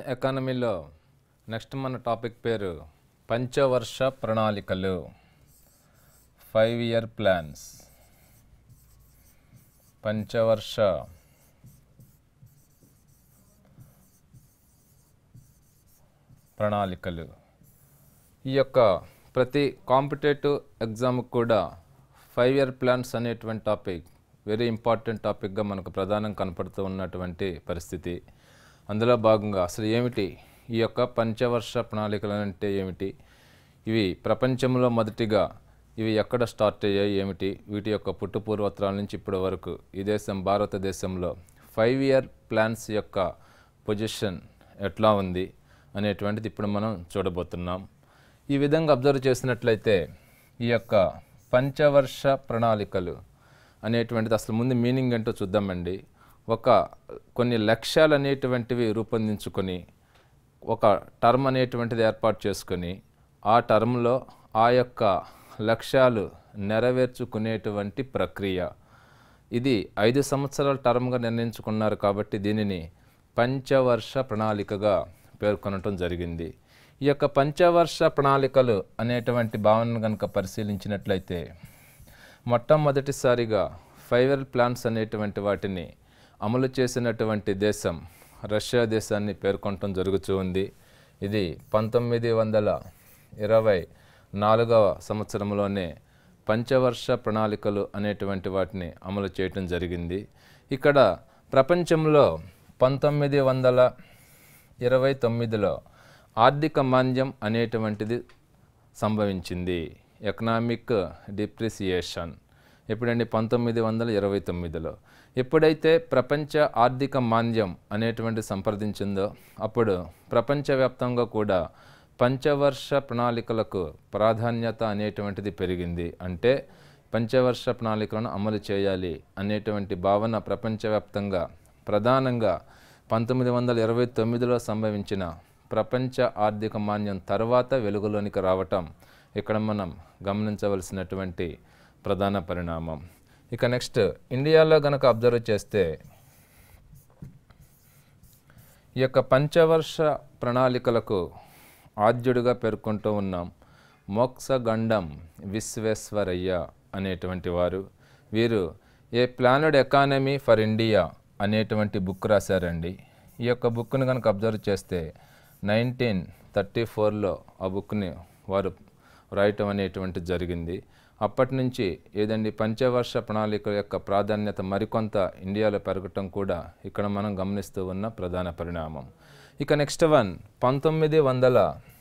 ఎకానమీలో నెక్స్ట్ మన టాపిక్ పేరు పంచవర్ష ప్రణాళికలు ఫైవ్ ఇయర్ ప్లాన్స్ పంచవర్ష ప్రణాళికలు ఈ యొక్క ప్రతి కాంపిటేటివ్ ఎగ్జామ్కి కూడా ఫైవ్ ఇయర్ ప్లాన్స్ అనేటువంటి టాపిక్ వెరీ ఇంపార్టెంట్ టాపిక్గా మనకు ప్రధానం కనపడుతూ ఉన్నటువంటి పరిస్థితి అందులో భాగంగా అసలు ఏమిటి ఈ యొక్క పంచవర్ష ప్రణాళికలు అంటే ఏమిటి ఇవి ప్రపంచంలో మొదటిగా ఇవి ఎక్కడ స్టార్ట్ అయ్యాయి ఏమిటి వీటి యొక్క పుట్టుపూర్వత్రాల నుంచి ఇప్పటి వరకు ఈ దేశం భారతదేశంలో ఫైవ్ ఇయర్ ప్లాన్స్ యొక్క పొజిషన్ ఎట్లా ఉంది అనేటువంటిది ఇప్పుడు మనం చూడబోతున్నాం ఈ విధంగా అబ్జర్వ్ చేసినట్లయితే ఈ యొక్క పంచవర్ష ప్రణాళికలు అనేటువంటిది అసలు ముందు మీనింగ్ ఏంటో చూద్దామండి ఒక కొన్ని లక్ష్యాలు అనేటువంటివి రూపొందించుకొని ఒక టర్మ్ అనేటువంటిది ఏర్పాటు చేసుకొని ఆ టర్మ్లో ఆ యొక్క లక్ష్యాలు నెరవేర్చుకునేటువంటి ప్రక్రియ ఇది ఐదు సంవత్సరాల టర్మ్గా నిర్ణయించుకున్నారు కాబట్టి దీనిని పంచవర్ష ప్రణాళికగా పేర్కొనటం జరిగింది ఈ యొక్క పంచవర్ష ప్రణాళికలు అనేటువంటి భావనను కనుక పరిశీలించినట్లయితే మొట్టమొదటిసారిగా ఫైవ్ ఇయర్ ప్లాన్స్ అనేటువంటి వాటిని అమలు చేసినటువంటి దేశం రష్యా దేశాన్ని పేర్కొనటం జరుగుతూ ఉంది ఇది పంతొమ్మిది వందల ఇరవై నాలుగవ సంవత్సరంలోనే పంచవర్ష ప్రణాళికలు అనేటువంటి వాటిని అమలు చేయటం జరిగింది ఇక్కడ ప్రపంచంలో పంతొమ్మిది వందల ఇరవై తొమ్మిదిలో ఆర్థిక మాంద్యం అనేటువంటిది సంభవించింది ఎకనామిక్ డిప్రిసియేషన్ ఎప్పుడండి పంతొమ్మిది వందల ఇరవై తొమ్మిదిలో ఎప్పుడైతే ప్రపంచ ఆర్థిక మాంద్యం అనేటువంటి సంప్రదించిందో అప్పుడు ప్రపంచవ్యాప్తంగా కూడా పంచవర్ష ప్రణాళికలకు ప్రాధాన్యత అనేటువంటిది పెరిగింది అంటే పంచవర్ష ప్రణాళికలను అమలు చేయాలి అనేటువంటి భావన ప్రపంచవ్యాప్తంగా ప్రధానంగా పంతొమ్మిది వందల ఇరవై తొమ్మిదిలో సంభవించిన ప్రపంచ ఆర్థిక మాన్యం తర్వాత వెలుగులోనికి రావటం ఇక్కడ మనం గమనించవలసినటువంటి ప్రధాన పరిణామం ఇక నెక్స్ట్ ఇండియాలో గనక అబ్జర్వ్ చేస్తే ఈ యొక్క పంచవర్ష ప్రణాళికలకు ఆద్యుడిగా పేర్కొంటూ ఉన్నాం మోక్షగండం విశ్వేశ్వరయ్య అనేటువంటి వారు వీరు a planned economy for India అనేటువంటి బుక్ రాశారండి ఈ యొక్క బుక్ను కనుక అబ్జర్వ్ చేస్తే నైన్టీన్ థర్టీ ఫోర్లో ఆ బుక్ని వారు రాయటం అనేటువంటి జరిగింది అప్పటి నుంచి ఏదండి పంచవర్ష ప్రణాళిక యొక్క ప్రాధాన్యత మరికొంత ఇండియాలో పెరగటం కూడా ఇక్కడ మనం గమనిస్తూ ఉన్న ప్రధాన పరిణామం ఇక నెక్స్ట్ వన్ పంతొమ్మిది వందల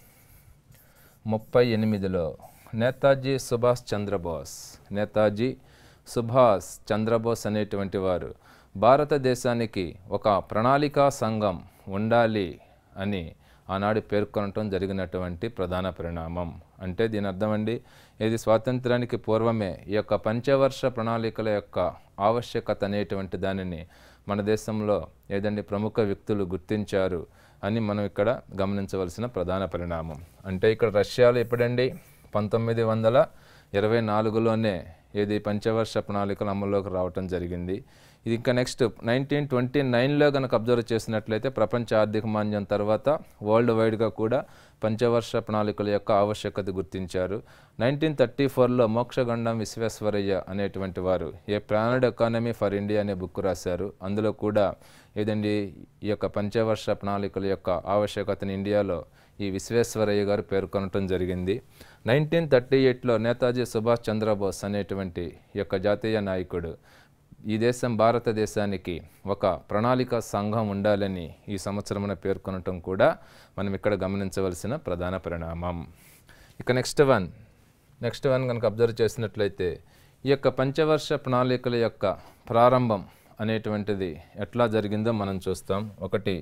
ముప్పై ఎనిమిదిలో నేతాజీ సుభాష్ చంద్రబోస్ నేతాజీ సుభాష్ చంద్రబోస్ అనేటువంటి వారు భారతదేశానికి ఒక ప్రణాళికా సంఘం ఉండాలి అని ఆనాడు పేర్కొనటం జరిగినటువంటి ప్రధాన పరిణామం అంటే దీని అర్థమండి ఇది స్వాతంత్రానికి పూర్వమే ఈ యొక్క పంచవర్ష ప్రణాళికల యొక్క ఆవశ్యకత అనేటువంటి దానిని మన దేశంలో ఏదండి ప్రముఖ వ్యక్తులు గుర్తించారు అని మనం ఇక్కడ గమనించవలసిన ప్రధాన పరిణామం అంటే ఇక్కడ రష్యాలో ఎప్పుడండి పంతొమ్మిది వందల ఇరవై నాలుగులోనే ఇది పంచవర్ష ప్రణాళికలు అమల్లోకి రావటం జరిగింది ఇది ఇంకా నెక్స్ట్ నైన్టీన్ ట్వంటీ నైన్లో కనుక అబ్జర్వ్ చేసినట్లయితే ప్రపంచ ఆర్థిక మాంద్యం తర్వాత వరల్డ్ వైడ్గా కూడా పంచవర్ష ప్రణాళికల యొక్క ఆవశ్యకత గుర్తించారు నైన్టీన్ థర్టీ ఫోర్లో మోక్షగండం విశ్వేశ్వరయ్య అనేటువంటి వారు a planned economy for India అనే బుక్ రాశారు అందులో కూడా ఏదండి ఈ యొక్క పంచవర్ష ప్రణాళికల యొక్క ఆవశ్యకతను ఇండియాలో ఈ విశ్వేశ్వరయ్య గారు పేర్కొనటం జరిగింది నైన్టీన్ థర్టీ ఎయిట్లో నేతాజీ సుభాష్ చంద్రబోస్ అనేటువంటి ఈ యొక్క జాతీయ నాయకుడు ఈ దేశం భారతదేశానికి ఒక ప్రణాళిక సంఘం ఉండాలని ఈ సంవత్సరమున పేర్కొనటం కూడా మనం ఇక్కడ గమనించవలసిన ప్రధాన పరిణామం ఇక నెక్స్ట్ వన్ నెక్స్ట్ వన్ కనుక అబ్జర్వ్ చేసినట్లయితే ఈ యొక్క పంచవర్ష ప్రణాళికల యొక్క ప్రారంభం అనేటువంటిది ఎట్లా జరిగిందో మనం చూస్తాం ఒకటి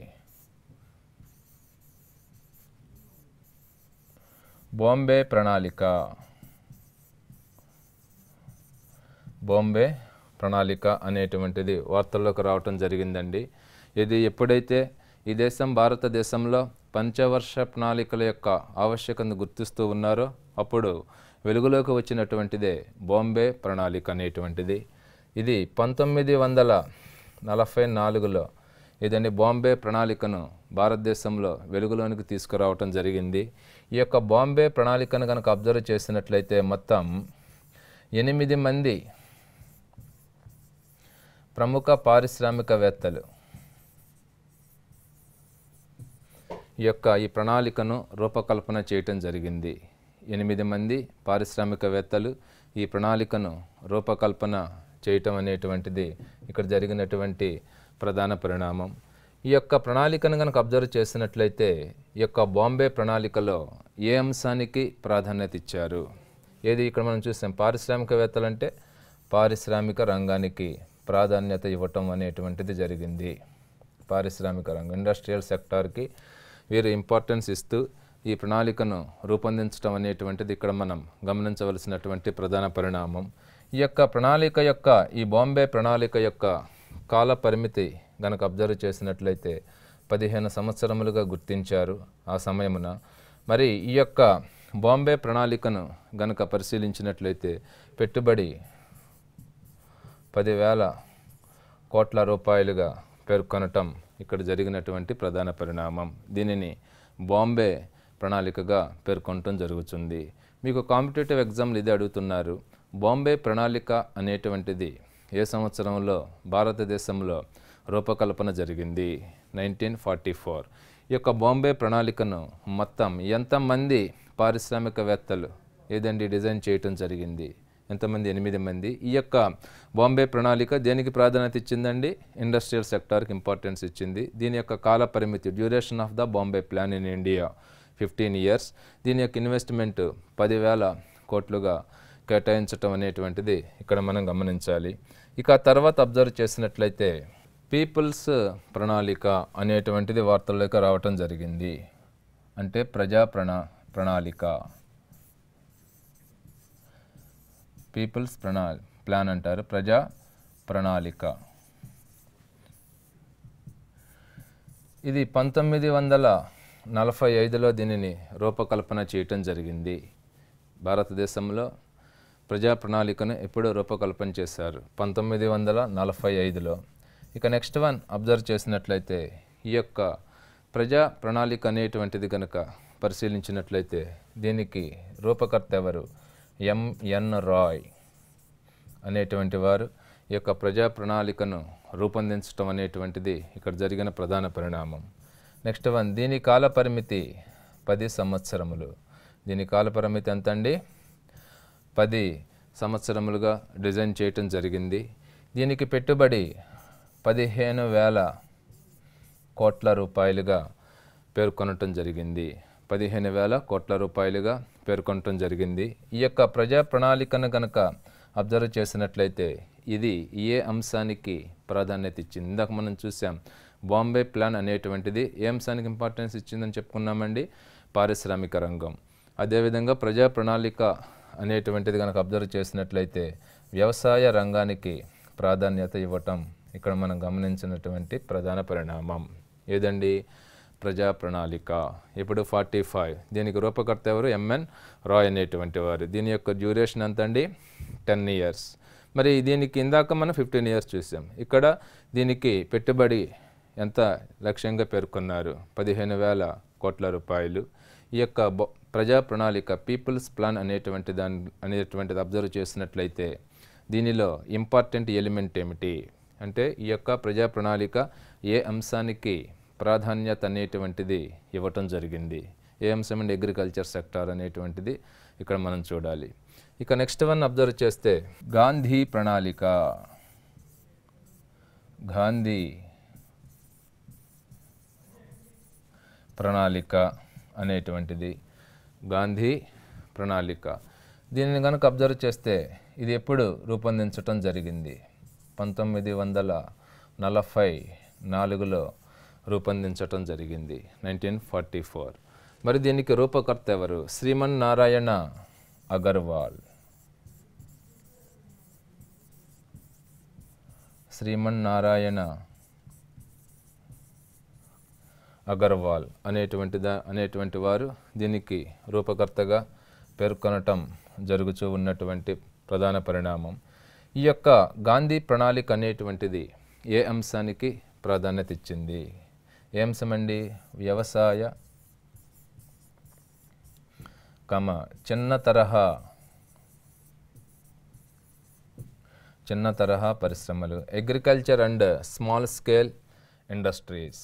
బాంబే ప్రణాళిక బాంబే ప్రణాళిక అనేటువంటిది వార్తల్లోకి రావటం జరిగిందండి ఇది ఎప్పుడైతే ఈ దేశం భారతదేశంలో పంచవర్ష ప్రణాళికల యొక్క ఆవశ్యకతను గుర్తిస్తూ ఉన్నారో అప్పుడు వెలుగులోకి వచ్చినటువంటిదే బాంబే ప్రణాళిక అనేటువంటిది ఇది పంతొమ్మిది వందల నలభై నాలుగులో ఏదండి బాంబే ప్రణాళికను భారతదేశంలో వెలుగులోనికి తీసుకురావటం జరిగింది ఈ యొక్క బాంబే ప్రణాళికను కనుక అబ్జర్వ్ చేసినట్లయితే మొత్తం ఎనిమిది మంది ప్రముఖ పారిశ్రామికవేత్తలు ఈ యొక్క ఈ ప్రణాళికను రూపకల్పన చేయటం జరిగింది ఎనిమిది మంది పారిశ్రామికవేత్తలు ఈ ప్రణాళికను రూపకల్పన చేయటం అనేటువంటిది ఇక్కడ జరిగినటువంటి ప్రధాన పరిణామం ఈ యొక్క ప్రణాళికను కనుక అబ్జర్వ్ చేసినట్లయితే ఈ యొక్క బాంబే ప్రణాళికలో ఏ అంశానికి ప్రాధాన్యత ఇచ్చారు ఏది ఇక్కడ మనం చూసాం పారిశ్రామికవేత్తలు అంటే పారిశ్రామిక రంగానికి ప్రాధాన్యత ఇవ్వటం అనేటువంటిది జరిగింది పారిశ్రామిక రంగం ఇండస్ట్రియల్ సెక్టార్కి వీరు ఇంపార్టెన్స్ ఇస్తూ ఈ ప్రణాళికను రూపొందించడం అనేటువంటిది ఇక్కడ మనం గమనించవలసినటువంటి ప్రధాన పరిణామం ఈ యొక్క ప్రణాళిక యొక్క ఈ బాంబే ప్రణాళిక యొక్క కాల పరిమితి గనక అబ్జర్వ్ చేసినట్లయితే పదిహేను సంవత్సరములుగా గుర్తించారు ఆ సమయమున మరి ఈ యొక్క బాంబే ప్రణాళికను గనక పరిశీలించినట్లయితే పెట్టుబడి పదివేల కోట్ల రూపాయలుగా పేర్కొనటం ఇక్కడ జరిగినటువంటి ప్రధాన పరిణామం దీనిని బాంబే ప్రణాళికగా పేర్కొనటం జరుగుతుంది మీకు కాంపిటేటివ్ ఎగ్జామ్లు ఇది అడుగుతున్నారు బాంబే ప్రణాళిక అనేటువంటిది ఏ సంవత్సరంలో భారతదేశంలో రూపకల్పన జరిగింది నైన్టీన్ ఫార్టీ ఫోర్ ఈ యొక్క బాంబే ప్రణాళికను మొత్తం ఎంతమంది పారిశ్రామికవేత్తలు ఏదండి డిజైన్ చేయటం జరిగింది ఎంతమంది ఎనిమిది మంది ఈ యొక్క బాంబే ప్రణాళిక దేనికి ప్రాధాన్యత ఇచ్చిందండి ఇండస్ట్రియల్ సెక్టార్కి ఇంపార్టెన్స్ ఇచ్చింది దీని యొక్క కాల పరిమితి duration of the Bombay plan in India fifteen years దీని యొక్క ఇన్వెస్ట్మెంట్ పదివేల కోట్లుగా కేటాయించటం అనేటువంటిది ఇక్కడ మనం గమనించాలి ఇక ఆ తర్వాత అబ్జర్వ్ చేసినట్లయితే పీపుల్స్ ప్రణాళిక అనేటువంటిది వార్తల్లోకి రావటం జరిగింది అంటే ప్రజా ప్రణా ప్రణాళిక పీపుల్స్ ప్రణా ప్లాన్ అంటారు ప్రజా ప్రణాళిక ఇది పంతొమ్మిది వందల నలభై ఐదులో దీనిని రూపకల్పన చేయటం జరిగింది భారతదేశంలో ప్రజా ప్రణాళికను ఎప్పుడో రూపకల్పన చేశారు పంతొమ్మిది వందల నలభై ఐదులో ఇక నెక్స్ట్ వన్ అబ్జర్వ్ చేసినట్లయితే ఈ యొక్క ప్రజా ప్రణాళిక అనేటువంటిది కనుక పరిశీలించినట్లయితే దీనికి రూపకర్త ఎవరు ఎంఎన్ రాయ్ అనేటువంటి వారు ఈ యొక్క ప్రజా ప్రణాళికను రూపొందించడం అనేటువంటిది ఇక్కడ జరిగిన ప్రధాన పరిణామం నెక్స్ట్ వన్ దీని కాల పరిమితి పది సంవత్సరములు దీని కాల పరిమితి ఎంత అండి పది సంవత్సరములుగా డిజైన్ చేయటం జరిగింది దీనికి పెట్టుబడి పదిహేను వేల కోట్ల రూపాయలుగా పేర్కొనటం జరిగింది పదిహేను వేల కోట్ల రూపాయలుగా పేర్కొనటం జరిగింది ఈ యొక్క ప్రజా ప్రణాళికను కనుక అబ్జర్వ్ చేసినట్లయితే ఇది ఏ అంశానికి ప్రాధాన్యత ఇచ్చింది ఇందాక మనం చూసాం బాంబే ప్లాన్ అనేటువంటిది ఏ అంశానికి ఇంపార్టెన్స్ ఇచ్చిందని చెప్పుకున్నామండి పారిశ్రామిక రంగం అదేవిధంగా ప్రజా ప్రణాళిక అనేటువంటిది కనుక అబ్జర్వ్ చేసినట్లయితే వ్యవసాయ రంగానికి ప్రాధాన్యత ఇవ్వటం ఇక్కడ మనం గమనించినటువంటి ప్రధాన పరిణామం ఏదండి ప్రజా ప్రణాళిక ఇప్పుడు ఫార్టీ ఫైవ్ దీనికి రూపకర్త ఎవరు ఎంఎన్ రాయ్ అనేటువంటి వారు దీని యొక్క డ్యూరేషన్ ఎంత అండి టెన్ ఇయర్స్ మరి దీనికి ఇందాక మనం ఫిఫ్టీన్ ఇయర్స్ చూసాం ఇక్కడ దీనికి పెట్టుబడి ఎంత లక్ష్యంగా పేర్కొన్నారు పదిహేను వేల కోట్ల రూపాయలు ఈ యొక్క బ- ప్రజా ప్రణాళిక పీపుల్స్ ప్లాన్ అనేటువంటి దాని అనేటువంటిది అబ్జర్వ్ చేసినట్లయితే దీనిలో ఇంపార్టెంట్ ఎలిమెంట్ ఏమిటి అంటే ఈ యొక్క ప్రజా ప్రణాళిక ఏ అంశానికి ప్రాధాన్యత అనేటువంటిది ఇవ్వటం జరిగింది ఏ అంశం అండి అగ్రికల్చర్ సెక్టార్ అనేటువంటిది ఇక్కడ మనం చూడాలి ఇక నెక్స్ట్ వన్ అబ్జర్వ్ చేస్తే గాంధీ ప్రణాళిక గాంధీ ప్రణాళిక అనేటువంటిది గాంధీ ప్రణాళిక దీనిని కనుక అబ్జర్వ్ చేస్తే ఇది ఎప్పుడు రూపొందించటం జరిగింది పంతొమ్మిది వందల నలభై నాలుగులో రూపొందించటం జరిగింది నైన్టీన్ ఫార్టీ ఫోర్ మరి దీనికి రూపకర్త ఎవరు శ్రీమన్ నారాయణ అగర్వాల్ శ్రీమన్ నారాయణ అగర్వాల్ అనేటువంటి దా అనేటువంటి వారు దీనికి రూపకర్తగా పేర్కొనటం జరుగుతూ ఉన్నటువంటి ప్రధాన పరిణామం ఈ యొక్క గాంధీ ప్రణాళిక అనేటువంటిది ఏ అంశానికి ప్రాధాన్యత ఇచ్చింది ఏ అంశమండి వ్యవసాయ కమ చిన్న తరహా చిన్న తరహా పరిశ్రమలు agriculture and small scale industries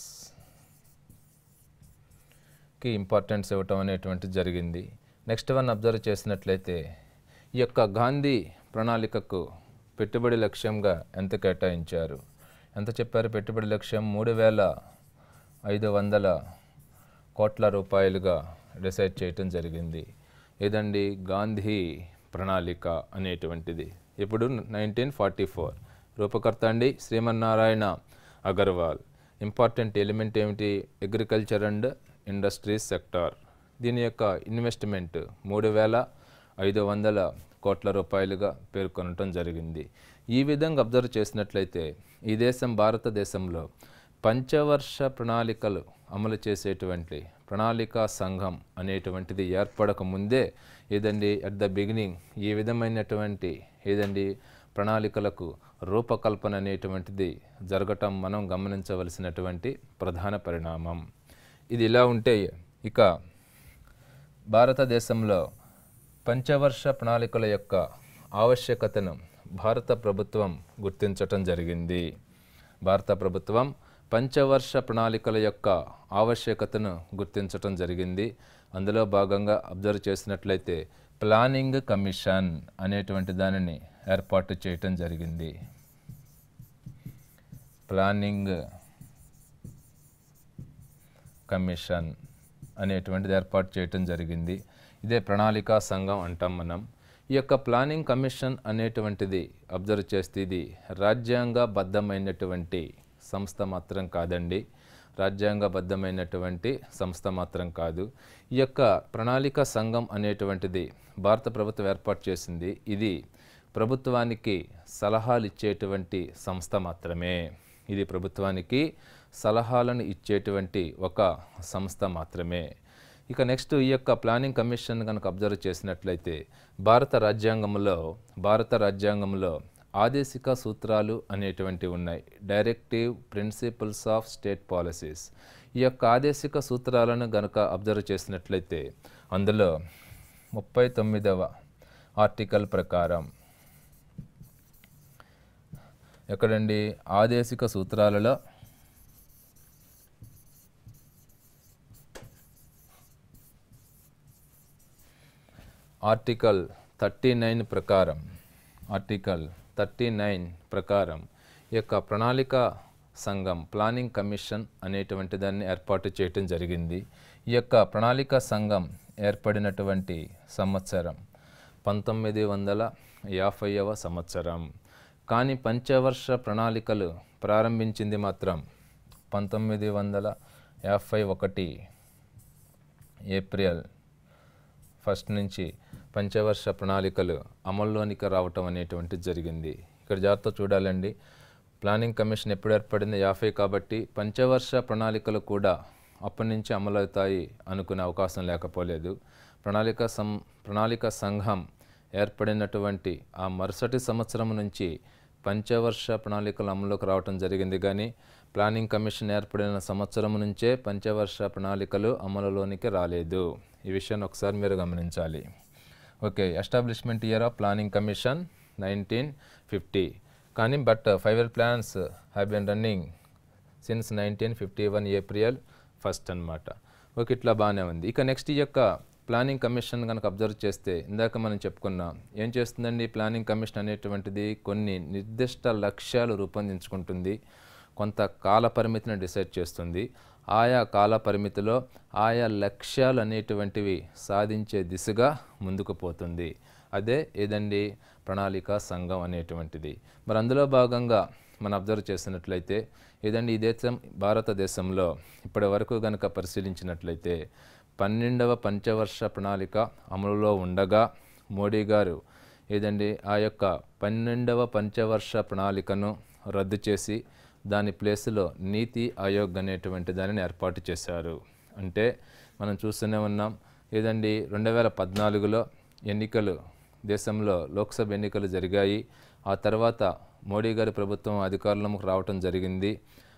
కి ఇంపార్టెన్స్ ఇవ్వటం అనేటువంటిది జరిగింది నెక్స్ట్ వన్ అబ్జర్వ్ చేసినట్లయితే ఈ యొక్క గాంధీ ప్రణాళికకు పెట్టుబడి లక్ష్యంగా ఎంత కేటాయించారు ఎంత చెప్పారు పెట్టుబడి లక్ష్యం మూడు వేల ఐదు వందల కోట్ల రూపాయలుగా డిసైడ్ చేయటం జరిగింది ఇదండి గాంధీ ప్రణాళిక అనేటువంటిది ఇప్పుడు నైన్టీన్ ఫార్టీ ఫోర్ రూపకర్త అండి శ్రీమన్నారాయణ అగర్వాల్ ఇంపార్టెంట్ ఎలిమెంట్ ఏమిటి అగ్రికల్చర్ అండ్ ఇండస్ట్రీస్ సెక్టార్ దీని యొక్క ఇన్వెస్ట్మెంట్ మూడు వేల ఐదు వందల కోట్ల రూపాయలుగా పేర్కొనటం జరిగింది ఈ విధంగా అబ్జర్వ్ చేసినట్లయితే ఈ దేశం భారతదేశంలో పంచవర్ష ప్రణాళికలు అమలు చేసేటువంటి ప్రణాళికా సంఘం అనేటువంటిది ఏర్పడక ముందే ఏదండి అట్ ద బిగినింగ్ ఈ విధమైనటువంటి ఏదండి ప్రణాళికలకు రూపకల్పన అనేటువంటిది జరగటం మనం గమనించవలసినటువంటి ప్రధాన పరిణామం ఇది ఇలా ఉంటే ఇక భారతదేశంలో పంచవర్ష ప్రణాళికల యొక్క ఆవశ్యకతను భారత ప్రభుత్వం గుర్తించటం జరిగింది భారత ప్రభుత్వం పంచవర్ష ప్రణాళికల యొక్క ఆవశ్యకతను గుర్తించటం జరిగింది అందులో భాగంగా అబ్జర్వ్ చేసినట్లయితే ప్లానింగ్ కమిషన్ అనేటువంటి దానిని ఏర్పాటు చేయటం జరిగింది ప్లానింగ్ కమిషన్ అనేటువంటిది ఏర్పాటు చేయటం జరిగింది ఇదే ప్రణాళికా సంఘం అంటాం మనం ఈ యొక్క ప్లానింగ్ కమిషన్ అనేటువంటిది అబ్జర్వ్ చేస్తే ఇది రాజ్యాంగబద్ధమైనటువంటి సంస్థ మాత్రం కాదండి రాజ్యాంగబద్ధమైనటువంటి సంస్థ మాత్రం కాదు ఈ యొక్క ప్రణాళిక సంఘం అనేటువంటిది భారత ప్రభుత్వం ఏర్పాటు చేసింది ఇది ప్రభుత్వానికి సలహాలు ఇచ్చేటువంటి సంస్థ మాత్రమే ఇది ప్రభుత్వానికి సలహాలను ఇచ్చేటువంటి ఒక సంస్థ మాత్రమే ఇక నెక్స్ట్ ఈ యొక్క ప్లానింగ్ కమిషన్ కనుక అబ్జర్వ్ చేసినట్లయితే భారత రాజ్యాంగంలో భారత రాజ్యాంగంలో ఆదేశిక సూత్రాలు అనేటువంటివి ఉన్నాయి directive principles of state policies ఈ యొక్క ఆదేశిక సూత్రాలను గనక అబ్జర్వ్ చేసినట్లయితే అందులో ముప్పై తొమ్మిదవ ఆర్టికల్ ప్రకారం ఎక్కడండి ఆదేశిక సూత్రాలలో ఆర్టికల్ థర్టీ నైన్ ప్రకారం ఆర్టికల్ థర్టీ నైన్ ప్రకారం ఈ యొక్క ప్రణాళిక సంఘం ప్లానింగ్ కమిషన్ అనేటువంటి దాన్ని ఏర్పాటు చేయటం జరిగింది ఈ యొక్క ప్రణాళిక సంఘం ఏర్పడినటువంటి సంవత్సరం పంతొమ్మిది వందల యాభైవ సంవత్సరం కానీ పంచవర్ష ప్రణాళికలు ప్రారంభించింది మాత్రం పంతొమ్మిది వందల యాభై ఒకటి ఏప్రిల్ ఫస్ట్ నుంచి పంచవర్ష ప్రణాళికలు అమల్లోనికి రావటం అనేటువంటిది జరిగింది ఇక్కడ జాగ్రత్త చూడాలండి ప్లానింగ్ కమిషన్ ఎప్పుడు ఏర్పడింది యాభై కాబట్టి పంచవర్ష ప్రణాళికలు కూడా అప్పటి నుంచి అమలవుతాయి అనుకునే అవకాశం లేకపోలేదు ప్రణాళిక సం ప్రణాళిక సంఘం ఏర్పడినటువంటి ఆ మరుసటి సంవత్సరం నుంచి పంచవర్ష ప్రణాళికలు అమలులోకి రావటం జరిగింది కానీ ప్లానింగ్ కమిషన్ ఏర్పడిన సంవత్సరం నుంచే పంచవర్ష ప్రణాళికలు అమలులోనికి రాలేదు ఈ విషయాన్ని ఒకసారి మీరు గమనించాలి okay establishment year of planning commission nineteen fifty కానీ but five year plans have been running since nineteen fifty one April first అనమాట ఓకే ఇట్లా బాగానే ఉంది ఇక నెక్స్ట్ ఈ యొక్క ప్లానింగ్ కమిషన్ కనుక అబ్జర్వ్ చేస్తే ఇందాక మనం చెప్పుకున్నాం ఏం చేస్తుందండి ప్లానింగ్ కమిషన్ అనేటువంటిది కొన్ని నిర్దిష్ట లక్ష్యాలు రూపొందించుకుంటుంది కొంత కాల పరిమితిని డిసైడ్ చేస్తుంది ఆయా కాల పరిమితిలో ఆయా లక్ష్యాలు అనేటువంటివి సాధించే దిశగా ముందుకు పోతుంది అదే ఏదండి ప్రణాళిక సంఘం అనేటువంటిది మరి అందులో భాగంగా మనం అబ్జర్వ్ చేసినట్లయితే ఏదండి ఈ దేశం భారతదేశంలో ఇప్పటి వరకు కనుక పరిశీలించినట్లయితే పన్నెండవ పంచవర్ష ప్రణాళిక అమలులో ఉండగా మోడీ గారు ఏదండి ఆ యొక్క పన్నెండవ పంచవర్ష ప్రణాళికను రద్దు చేసి దాని ప్లేస్లో నీతి ఆయోగ్ అనేటువంటి దానిని ఏర్పాటు చేశారు అంటే మనం చూస్తూనే ఉన్నాం ఏదండి రెండు వేల పద్నాలుగులో ఎన్నికలు దేశంలో లోక్సభ ఎన్నికలు జరిగాయి ఆ తర్వాత మోడీ గారి ప్రభుత్వం అధికారంలోకి రావటం జరిగింది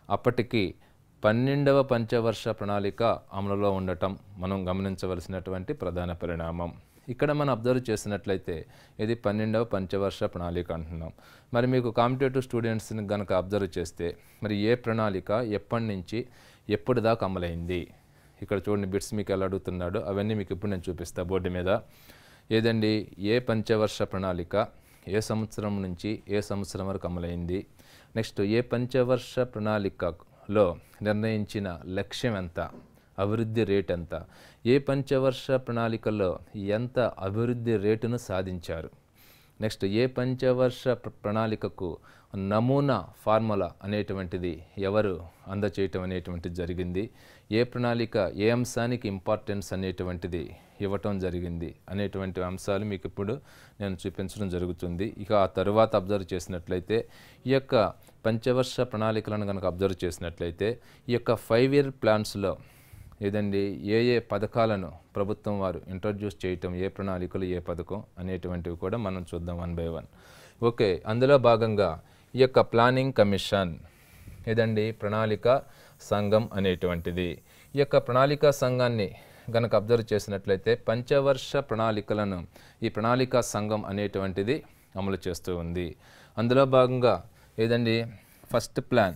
అప్పటికి పన్నెండవ పంచవర్ష ప్రణాళిక అమలులో ఉండటం మనం గమనించవలసినటువంటి ప్రధాన పరిణామం ఇక్కడ మనం అబ్జర్వ్ చేసినట్లయితే ఇది పన్నెండవ పంచవర్ష ప్రణాళిక అంటున్నాం మరి మీకు కాంపిటేటివ్ స్టూడెంట్స్ని కనుక అబ్జర్వ్ చేస్తే మరి ఏ ప్రణాళిక ఎప్పటి నుంచి ఎప్పుడు దాకా అమలైంది ఇక్కడ చూడండి బిట్స్ మీకు ఎలా అడుగుతున్నాడు అవన్నీ మీకు ఇప్పుడు నేను చూపిస్తా బోర్డు మీద ఏదండి ఏ పంచవర్ష ప్రణాళిక ఏ సంవత్సరం నుంచి ఏ సంవత్సరం వరకు అమలైంది నెక్స్ట్ ఏ పంచవర్ష ప్రణాళికలో నిర్ణయించిన లక్ష్యం ఎంత అభివృద్ధి రేట్ ఎంత ఏ పంచవర్ష ప్రణాళికలో ఎంత అభివృద్ధి రేటును సాధించారు నెక్స్ట్ ఏ పంచవర్ష ప్ర- ప్రణాళికకు నమూనా ఫార్ములా అనేటువంటిది ఎవరు అందచేయటం అనేటువంటిది జరిగింది ఏ ప్రణాళిక ఏ అంశానికి ఇంపార్టెన్స్ అనేటువంటిది ఇవ్వటం జరిగింది అనేటువంటి అంశాలు మీకు ఇప్పుడు నేను చూపించడం జరుగుతుంది ఇక ఆ తరువాత అబ్జర్వ్ చేసినట్లయితే ఈ యొక్క పంచవర్ష ప్రణాళికలను కనుక అబ్జర్వ్ చేసినట్లయితే ఈ యొక్క ఫైవ్ ఇయర్ ప్లాన్స్లో ఏదండి ఏ ఏ పథకాలను ప్రభుత్వం వారు ఇంట్రడ్యూస్ చేయటం ఏ ప్రణాళికలు ఏ పథకం అనేటువంటివి కూడా మనం చూద్దాం వన్ బై వన్ ఓకే అందులో భాగంగా ఈ యొక్క ప్లానింగ్ కమిషన్ ఏదండి ప్రణాళిక సంఘం అనేటువంటిది ఈ యొక్క ప్రణాళిక సంఘాన్ని గనక అబ్జర్వ్ చేసినట్లయితే పంచవర్ష ప్రణాళికలను ఈ ప్రణాళిక సంఘం అనేటువంటిది అమలు చేస్తూ ఉంది అందులో భాగంగా ఏదండి ఫస్ట్ ప్లాన్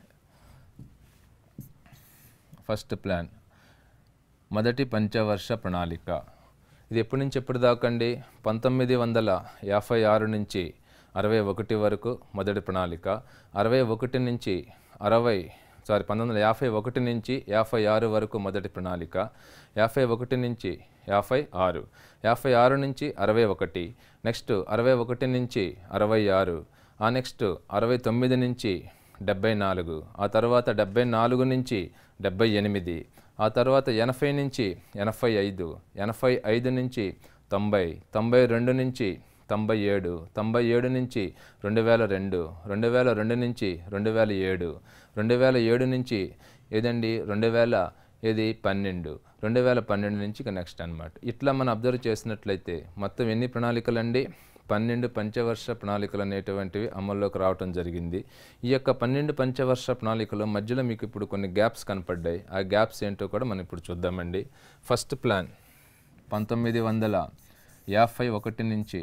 ఫస్ట్ ప్లాన్ మొదటి పంచవర్ష ప్రణాళిక ఇది ఎప్పటి నుంచి ఎప్పుడు దాకండి పంతొమ్మిది వందల యాభై ఆరు నుంచి అరవై ఒకటి వరకు మొదటి ప్రణాళిక అరవై ఒకటి నుంచి అరవై సారీ పంతొమ్మిది వందల యాభై ఒకటి నుంచి యాభై ఆరు వరకు మొదటి ప్రణాళిక యాభై ఒకటి నుంచి యాభై ఆరు యాభై ఆరు నుంచి అరవై ఒకటి నెక్స్ట్ అరవై ఒకటి నుంచి అరవై ఆరు ఆ నెక్స్ట్ అరవై తొమ్మిది నుంచి డెబ్బై నాలుగు ఆ తర్వాత డెబ్బై నాలుగు నుంచి డెబ్బై ఎనిమిది ఆ తర్వాత ఎనభై నుంచి ఎనభై ఐదు ఎనభై ఐదు నుంచి తొంభై తొంభై రెండు నుంచి తొంభై ఏడు తొంభై ఏడు నుంచి రెండు వేల రెండు రెండు వేల రెండు నుంచి రెండు వేల ఏడు రెండు వేల ఏడు నుంచి ఏదండి రెండు వేల ఏది పన్నెండు రెండు వేల పన్నెండు నుంచి ఇక నెక్స్ట్ అనమాట ఇట్లా మనం అబ్జర్వ్ చేసినట్లయితే మొత్తం ఎన్ని ప్రణాళికలండి పన్నెండు పంచవర్ష ప్రణాళికలు అనేటువంటివి అమల్లోకి రావటం జరిగింది ఈ యొక్క పన్నెండు పంచవర్ష ప్రణాళికలో మధ్యలో మీకు ఇప్పుడు కొన్ని గ్యాప్స్ కనపడ్డాయి ఆ గ్యాప్స్ ఏంటో కూడా మనం ఇప్పుడు చూద్దామండి ఫస్ట్ ప్లాన్ పంతొమ్మిది వందల యాభై ఒకటి నుంచి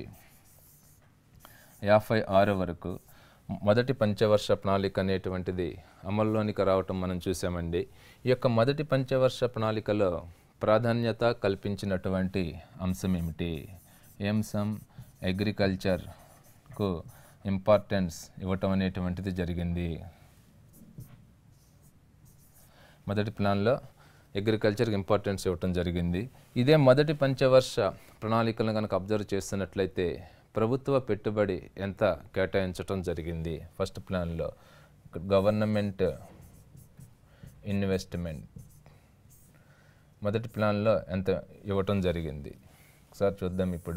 యాభై ఆరు వరకు మొదటి పంచవర్ష ప్రణాళిక అనేటువంటిది అమల్లోనికి రావటం మనం చూసామండి ఈ యొక్క మొదటి పంచవర్ష ప్రణాళికలో ప్రాధాన్యత కల్పించినటువంటి అంశం ఏమిటి ఏ అంశం అగ్రికల్చర్కు ఇంపార్టెన్స్ ఇవ్వటం అనేటువంటిది జరిగింది మొదటి ప్లాన్లో అగ్రికల్చర్కి ఇంపార్టెన్స్ ఇవ్వటం జరిగింది ఇదే మొదటి పంచవర్ష ప్రణాళికలను కనుక అబ్జర్వ్ చేస్తున్నట్లయితే ప్రభుత్వ పెట్టుబడి ఎంత కేటాయించటం జరిగింది ఫస్ట్ ప్లాన్లో గవర్నమెంట్ ఇన్వెస్ట్మెంట్ మొదటి ప్లాన్లో ఎంత ఇవ్వటం జరిగింది ఒకసారి చూద్దాం ఇప్పుడు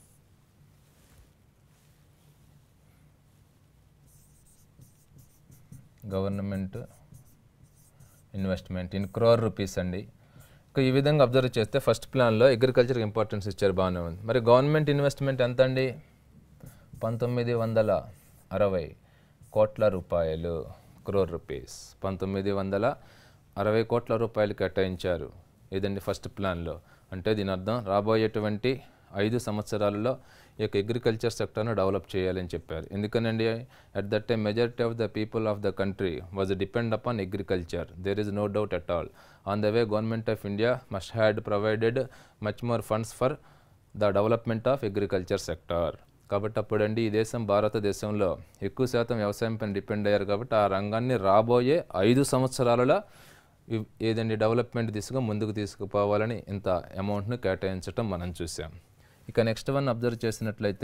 government investment in crore rupees అండి ఇక ఈ విధంగా అబ్జర్వ్ చేస్తే ఫస్ట్ ప్లాన్లో అగ్రికల్చర్కి ఇంపార్టెన్స్ ఇచ్చారు బాగానే ఉంది మరి గవర్నమెంట్ ఇన్వెస్ట్మెంట్ ఎంత అండి పంతొమ్మిది వందల అరవై కోట్ల రూపాయలు క్రోర్ రూపీస్ పంతొమ్మిది వందల అరవై కోట్ల రూపాయలు కేటాయించారు ఇదండి ఫస్ట్ ప్లాన్లో అంటే దీని అర్థం రాబోయేటువంటి ఐదు సంవత్సరాలలో ఈ యొక్క అగ్రికల్చర్ సెక్టర్ను డెవలప్ చేయాలని చెప్పారు ఎందుకనండి at that time majority of the people of the country was depend upon agriculture there is no doubt at all on the way government of India must had provided much more funds for the development of agriculture sector కాబట్టి అప్పుడండి ఈ దేశం భారతదేశంలో ఎక్కువ శాతం వ్యవసాయం పైన depend అయ్యారు కాబట్టి ఆ రంగాన్ని రాబోయే ఐదు సంవత్సరాలలో ఇవ్- ఏదండి డెవలప్మెంట్ దిశగా ముందుకు తీసుకుపోవాలని ఇంత అమౌంట్ను కేటాయించడం మనం చూసాం ఇక నెక్స్ట్ వన్ అబ్జర్వ్ చేసినట్లయితే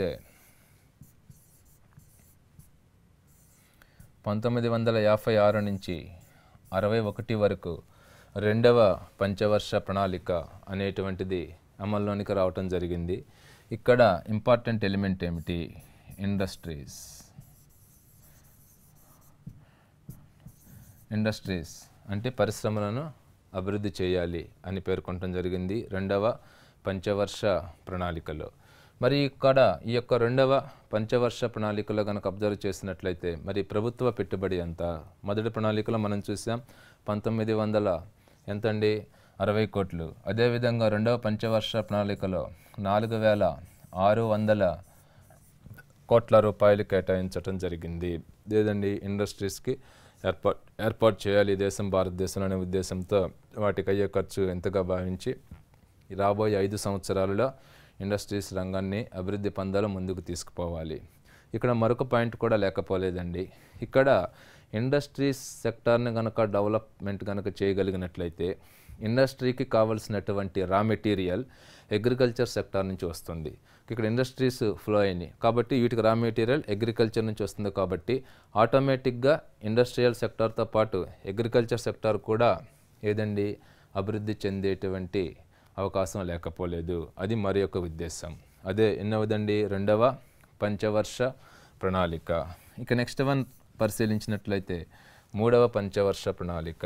పంతొమ్మిది వందల యాభై ఆరు నుంచి అరవై ఒకటి వరకు రెండవ పంచవర్ష ప్రణాళిక అనేటువంటిది అమల్లోనికి రావటం జరిగింది ఇక్కడ ఇంపార్టెంట్ ఎలిమెంట్ ఏమిటి ఇండస్ట్రీస్ ఇండస్ట్రీస్ అంటే పరిశ్రమలను అభివృద్ధి చేయాలి అని పేర్కొనడం జరిగింది రెండవ పంచవర్ష ప్రణాళికలో మరి ఇక్కడ ఈ యొక్క రెండవ పంచవర్ష ప్రణాళికలో కనుక అబ్జర్వ్ చేసినట్లయితే మరి ప్రభుత్వ పెట్టుబడి ఎంత మొదటి ప్రణాళికలో మనం చూసాం పంతొమ్మిది వందల ఎంతండి అరవై కోట్లు అదేవిధంగా రెండవ పంచవర్ష ప్రణాళికలో నాలుగు వేల ఆరు వందల కోట్ల రూపాయలు కేటాయించడం జరిగింది లేదండి ఇండస్ట్రీస్కి ఏర్పాటు ఏర్పాటు చేయాలి ఈ దేశం భారతదేశంలో అనే ఉద్దేశంతో వాటికి అయ్యే ఖర్చు ఎంతగా భావించి రాబోయే ఐదు సంవత్సరాలలో ఇండస్ట్రీస్ రంగాన్ని అభివృద్ధి పందాలు ముందుకు తీసుకుపోవాలి ఇక్కడ మరొక పాయింట్ కూడా లేకపోలేదండి ఇక్కడ ఇండస్ట్రీస్ సెక్టార్ని కనుక డెవలప్మెంట్ కనుక చేయగలిగినట్లయితే ఇండస్ట్రీకి కావలసినటువంటి రా మెటీరియల్ అగ్రికల్చర్ సెక్టార్ నుంచి వస్తుంది ఇక్కడ ఇండస్ట్రీస్ ఫ్లో అయినాయి కాబట్టి వీటికి రా మెటీరియల్ అగ్రికల్చర్ నుంచి వస్తుంది కాబట్టి ఆటోమేటిక్గా ఇండస్ట్రియల్ సెక్టార్తో పాటు అగ్రికల్చర్ సెక్టార్ కూడా ఏదండి అభివృద్ధి చెందేటువంటి అవకాశం లేకపోలేదు అది మరి యొక్క ఉద్దేశం అదే ఎన్నవదండి రెండవ పంచవర్ష ప్రణాళిక ఇక నెక్స్ట్ వన్ పరిశీలించినట్లయితే మూడవ పంచవర్ష ప్రణాళిక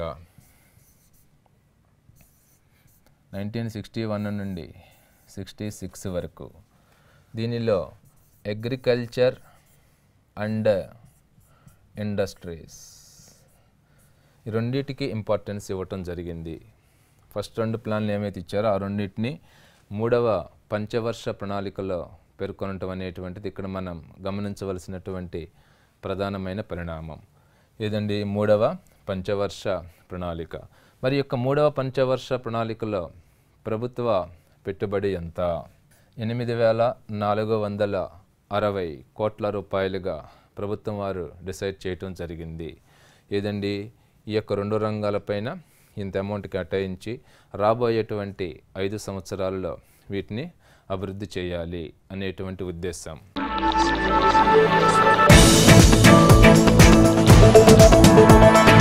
నైన్టీన్ సిక్స్టీ వన్ నుండి సిక్స్టీ సిక్స్ వరకు దీనిలో అగ్రికల్చర్ అండ్ ఇండస్ట్రీస్ ఈ రెండింటికి ఇంపార్టెన్స్ ఇవ్వటం జరిగింది ఫస్ట్ రెండు ప్లాన్లు ఏమైతే ఇచ్చారో ఆ రెండింటిని మూడవ పంచవర్ష ప్రణాళికలో పేర్కొనటం అనేటువంటిది ఇక్కడ మనం గమనించవలసినటువంటి ప్రధానమైన పరిణామం ఏదండి మూడవ పంచవర్ష ప్రణాళిక మరి యొక్క మూడవ పంచవర్ష ప్రణాళికలో ప్రభుత్వ పెట్టుబడి ఎంత ఎనిమిది వేల నాలుగు వందల అరవై కోట్ల రూపాయలుగా ప్రభుత్వం వారు డిసైడ్ చేయటం జరిగింది ఏదండి ఈ యొక్క రెండు రంగాలపైన ఇంత అమౌంట్ కేటాయించి రాబోయేటువంటి ఐదు సంవత్సరాలలో వీటిని అభివృద్ధి చేయాలి అనేటువంటి ఉద్దేశం Thank